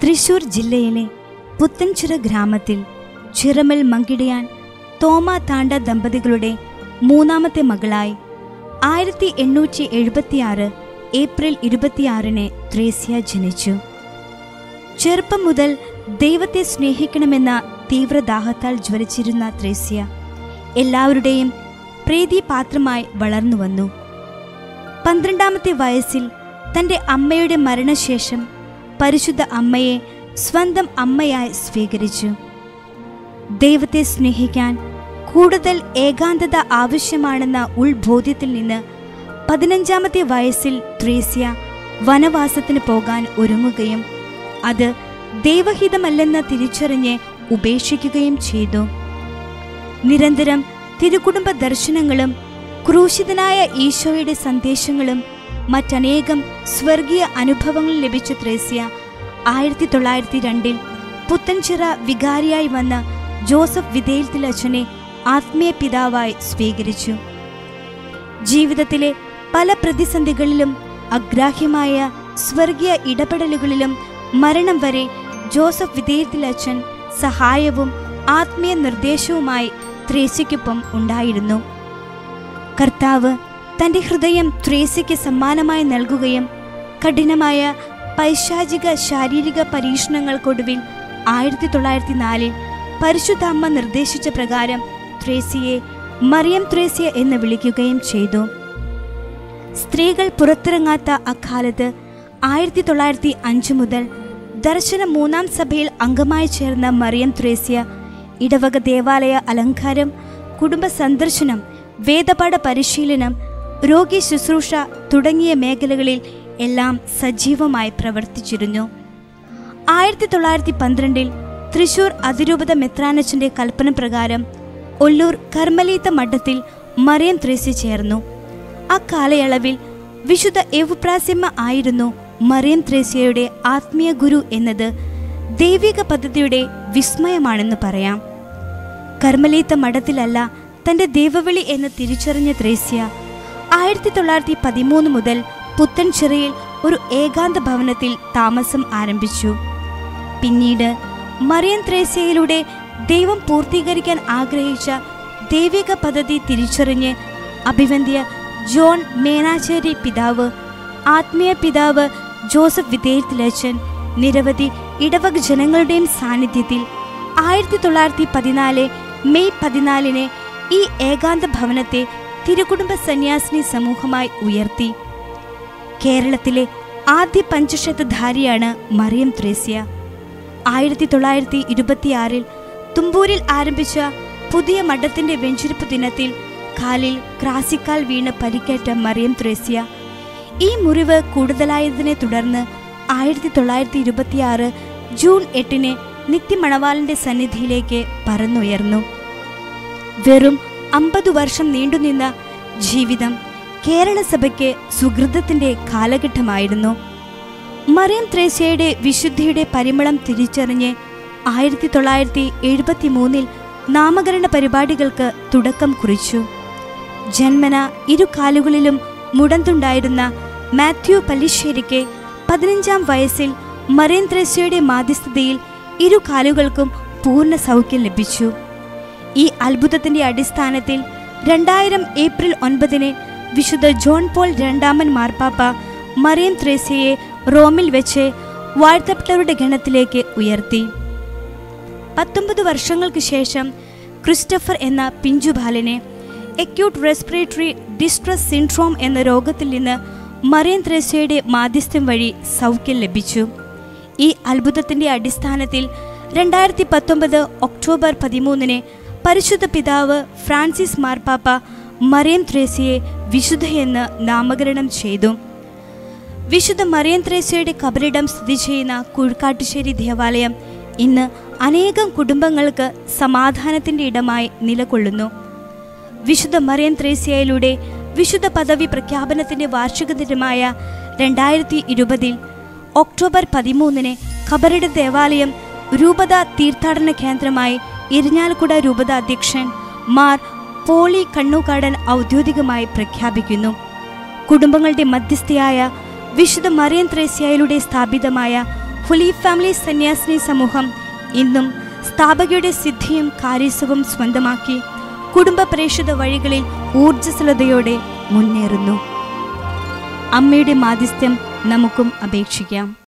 തൃശൂർ ജില്ലയിലെ പുത്തൻചിറ ഗ്രാമത്തിൽ ചിറമൽ മങ്കിടിയാൻ തോമ താണ്ട ദമ്പതികളുടെ മൂന്നാമത്തെ മകളായി ആയിരത്തി എണ്ണൂറ്റി എഴുപത്തിയാറ് ഏപ്രിൽ ഇരുപത്തിയാറിന് ത്രേസ്യ ജനിച്ചു ചെറുപ്പം മുതൽ ദൈവത്തെ സ്നേഹിക്കണമെന്ന തീവ്രദാഹത്താൽ ജ്വലിച്ചിരുന്ന ത്രേസ്യ എല്ലാവരുടെയും പ്രീതിപാത്രമായി വളർന്നു വന്നു പന്ത്രണ്ടാമത്തെ വയസ്സിൽ തൻ്റെ അമ്മയുടെ മരണശേഷം പരിശുദ്ധ അമ്മയെ സ്വന്തം അമ്മയായി സ്വീകരിച്ചു ദൈവത്തെ സ്നേഹിക്കാൻ കൂടുതൽ ഏകാന്തത ആവശ്യമാണെന്ന ഉൾബോധ്യത്തിൽ നിന്ന് പതിനഞ്ചാമത്തെ വയസ്സിൽ ത്രേസ്യ വനവാസത്തിന് പോകാൻ ഒരുങ്ങുകയും അത് ദൈവഹിതമല്ലെന്ന് തിരിച്ചറിഞ്ഞ് ഉപേക്ഷിക്കുകയും ചെയ്തു നിരന്തരം തിരുകുടുംബ ദർശനങ്ങളും ക്രൂശിതനായ ഈശോയുടെ സന്ദേശങ്ങളും മറ്റനേകം സ്വർഗീയ അനുഭവങ്ങൾ ലഭിച്ച ത്രേസ്യ ആയിരത്തി തൊള്ളായിരത്തി രണ്ടിൽ പുത്തൻചിറ വികാരിയായി വന്ന ജോസഫ് വിധേയത്തിൽ അച്ഛനെ ആത്മീയ പിതാവായി സ്വീകരിച്ചു ജീവിതത്തിലെ പല പ്രതിസന്ധികളിലും അഗ്രാഹ്യമായ സ്വർഗീയ ഇടപെടലുകളിലും മരണം വരെ ജോസഫ് വിധേയത്തിൽ അച്ഛൻ സഹായവും ആത്മീയ നിർദ്ദേശവുമായി ത്രേസ്യയ്ക്കൊപ്പം ഉണ്ടായിരുന്നു കർത്താവ് തൻ്റെ ഹൃദയം ത്രേസ്യയ്ക്ക് സമ്മാനമായി നൽകുകയും കഠിനമായ പൈശാചിക ശാരീരിക പരീക്ഷണങ്ങൾക്കൊടുവിൽ ആയിരത്തി തൊള്ളായിരത്തി നാലിൽ പരിശുദ്ധ അമ്മ നിർദ്ദേശിച്ച പ്രകാരം ത്രേസ്യയെ മറിയം ത്രേസ്യ എന്ന് വിളിക്കുകയും ചെയ്തു സ്ത്രീകൾ പുറത്തിറങ്ങാത്ത അക്കാലത്ത് ആയിരത്തി തൊള്ളായിരത്തി അഞ്ച് മുതൽ ദർശന മൂന്നാം സഭയിൽ അംഗമായി ചേർന്ന മറിയം ത്രേസ്യ ഇടവക ദേവാലയ അലങ്കാരം കുടുംബ സന്ദർശനം വേദപാഠ പരിശീലനം രോഗി ശുശ്രൂഷ തുടങ്ങിയ മേഖലകളിൽ എല്ലാം സജീവമായി പ്രവർത്തിച്ചിരുന്നു ആയിരത്തി തൊള്ളായിരത്തി പന്ത്രണ്ടിൽ തൃശൂർ അതിരൂപത മെത്രാനച്ചന്റെ കൽപ്പന പ്രകാരം ഒല്ലൂർ കർമ്മലീത്ത മഠത്തിൽ മറിയം ത്രേസ്യ ചേർന്നു അക്കാലയളവിൽ വിശുദ്ധ എവുപ്രാസ്യമ്മ ആയിരുന്നു മറിയം ത്രേസ്യയുടെ ആത്മീയ ഗുരു എന്നത് ദൈവിക പദ്ധതിയുടെ വിസ്മയമാണെന്ന് പറയാം കർമ്മലീത്ത മഠത്തിലല്ല തന്റെ ദൈവവിളി എന്ന് തിരിച്ചറിഞ്ഞ ത്രേസ്യ ആയിരത്തി തൊള്ളായിരത്തി പതിമൂന്ന് മുതൽ പുത്തൻചിറയിൽ ഒരു ഏകാന്ത ഭവനത്തിൽ താമസം ആരംഭിച്ചു പിന്നീട് മറിയം ത്രേസ്യയിലൂടെ ദൈവം പൂർത്തീകരിക്കാൻ ആഗ്രഹിച്ച ദൈവിക പദ്ധതി തിരിച്ചറിഞ്ഞ് അഭിവന്ധ്യ ജോൺ മേനാച്ചേരി പിതാവ് ആത്മീയ പിതാവ് ജോസഫ് വിധേയത്തിലച്ചൻ നിരവധി ഇടവക ജനങ്ങളുടെയും സാന്നിധ്യത്തിൽ ആയിരത്തി തൊള്ളായിരത്തി പതിനാല് മെയ് പതിനാലിന് ഈ ഏകാന്ത ഭവനത്തെ തിരുകുടുംബ സന്യാസിനി സമൂഹമായി ഉയർത്തി കേരളത്തിലെ ആദ്യ പഞ്ചശതധാരിയാണ് മറിയം ത്രേസ്യ ആയിരത്തി തൊള്ളായിരത്തി ഇരുപത്തിയാറിൽ തുമ്പൂരിൽ ആരംഭിച്ച പുതിയ മഠത്തിന്റെ വെഞ്ചിരിപ്പ് ദിനത്തിൽ കാലിൽ ക്രാസിക്കാൽ വീണ് പരിക്കേറ്റ മറിയം ത്രേസ്യ ഈ മുറിവ് കൂടുതലായതിനെ തുടർന്ന് ആയിരത്തി തൊള്ളായിരത്തി ഇരുപത്തിയാറ് ജൂൺ എട്ടിന് നിത്യമണവാളിന്റെ സന്നിധിയിലേക്ക് പറന്നുയർന്നു വെറും അമ്പത് വർഷം നീണ്ടുനിന്ന ജീവിതം കേരള സഭയ്ക്ക് സുഹൃതത്തിന്റെ കാലഘട്ടമായിരുന്നു മറിയം ത്രേസ്യയുടെ വിശുദ്ധിയുടെ പരിമളം തിരിച്ചറിഞ്ഞ് ആയിരത്തി തൊള്ളായിരത്തി എഴുപത്തി മൂന്നിൽ നാമകരണ പരിപാടികൾക്ക് തുടക്കം കുറിച്ചു ജന്മന ഇരു കാലുകളിലും മുടന്തുണ്ടായിരുന്ന മാത്യു പല്ലിശ്ശേരിക്ക് പതിനഞ്ചാം വയസ്സിൽ മറിയം ത്രേസ്യയുടെ മാധ്യസ്ഥതയിൽ ഇരു കാലുകൾക്കും പൂർണ്ണ സൗഖ്യം ലഭിച്ചു ഈ അത്ഭുതത്തിന്റെ അടിസ്ഥാനത്തിൽ രണ്ടായിരം ഏപ്രിൽ ഒൻപതിന് വിശുദ്ധ ജോൺ പോൾ രണ്ടാമൻ മാർപ്പാപ്പ മറിയം ത്രേസ്യയെ റോമിൽ വെച്ച് വാഴ്ത്തപ്പെട്ടവരുടെ ഗണത്തിലേക്ക് ഉയർത്തി പത്തൊമ്പത് വർഷങ്ങൾക്ക് ശേഷം ക്രിസ്റ്റഫർ എന്ന പിഞ്ചുബാലനെ എക്യൂട്ട് റെസ്പിറേറ്ററി ഡിസ്ട്രസ് സിൻഡ്രോം എന്ന രോഗത്തിൽ നിന്ന് മറിയം ത്രേസ്യയുടെ മാധ്യസ്ഥ്യം വഴി സൗഖ്യം ലഭിച്ചു ഈ അത്ഭുതത്തിന്റെ അടിസ്ഥാനത്തിൽ രണ്ടായിരത്തി പത്തൊമ്പത് ഒക്ടോബർ പതിമൂന്നിന് പരിശുദ്ധ പിതാവ് ഫ്രാൻസിസ് മാർപ്പാപ്പ മറിയം ത്രേസ്യയെ വിശുദ്ധയെന്ന് നാമകരണം ചെയ്തു വിശുദ്ധ മറിയം ത്രേസ്യയുടെ കബറിടം സ്ഥിതി ചെയ്യുന്ന കുഴുക്കാട്ടുശ്ശേരി ദേവാലയം ഇന്ന് അനേകം കുടുംബങ്ങൾക്ക് സമാധാനത്തിന്റെ ഇടമായി നിലകൊള്ളുന്നു വിശുദ്ധ മറിയം ത്രേസ്യയിലൂടെ വിശുദ്ധ പദവി പ്രഖ്യാപനത്തിന്റെ വാർഷിക ദിനമായ രണ്ടായിരത്തി ഇരുപതിൽ ഒക്ടോബർ പതിമൂന്നിന് ഖബറിട ദേവാലയം രൂപത തീർത്ഥാടന കേന്ദ്രമായി ഇരിഞ്ഞാലക്കുട രൂപത അധ്യക്ഷൻ മാർ പോളി കണ്ണൂക്കാടൻ ഔദ്യോഗികമായി പ്രഖ്യാപിക്കുന്നു കുടുംബങ്ങളുടെ മധ്യസ്ഥയായ വിശുദ്ധ മറിയൻ ത്രേസ്യയിലൂടെ സ്ഥാപിതമായ ഹുലി ഫാമിലി സന്യാസിനി സമൂഹം ഇന്നും സ്ഥാപകയുടെ സിദ്ധിയും കാര്യസവും സ്വന്തമാക്കി കുടുംബ പ്രേക്ഷിത വഴികളിൽ ഊർജ്ജസ്വലതയോടെ മുന്നേറുന്നു അമ്മയുടെ മാധ്യസ്ഥ്യം നമുക്കും അപേക്ഷിക്കാം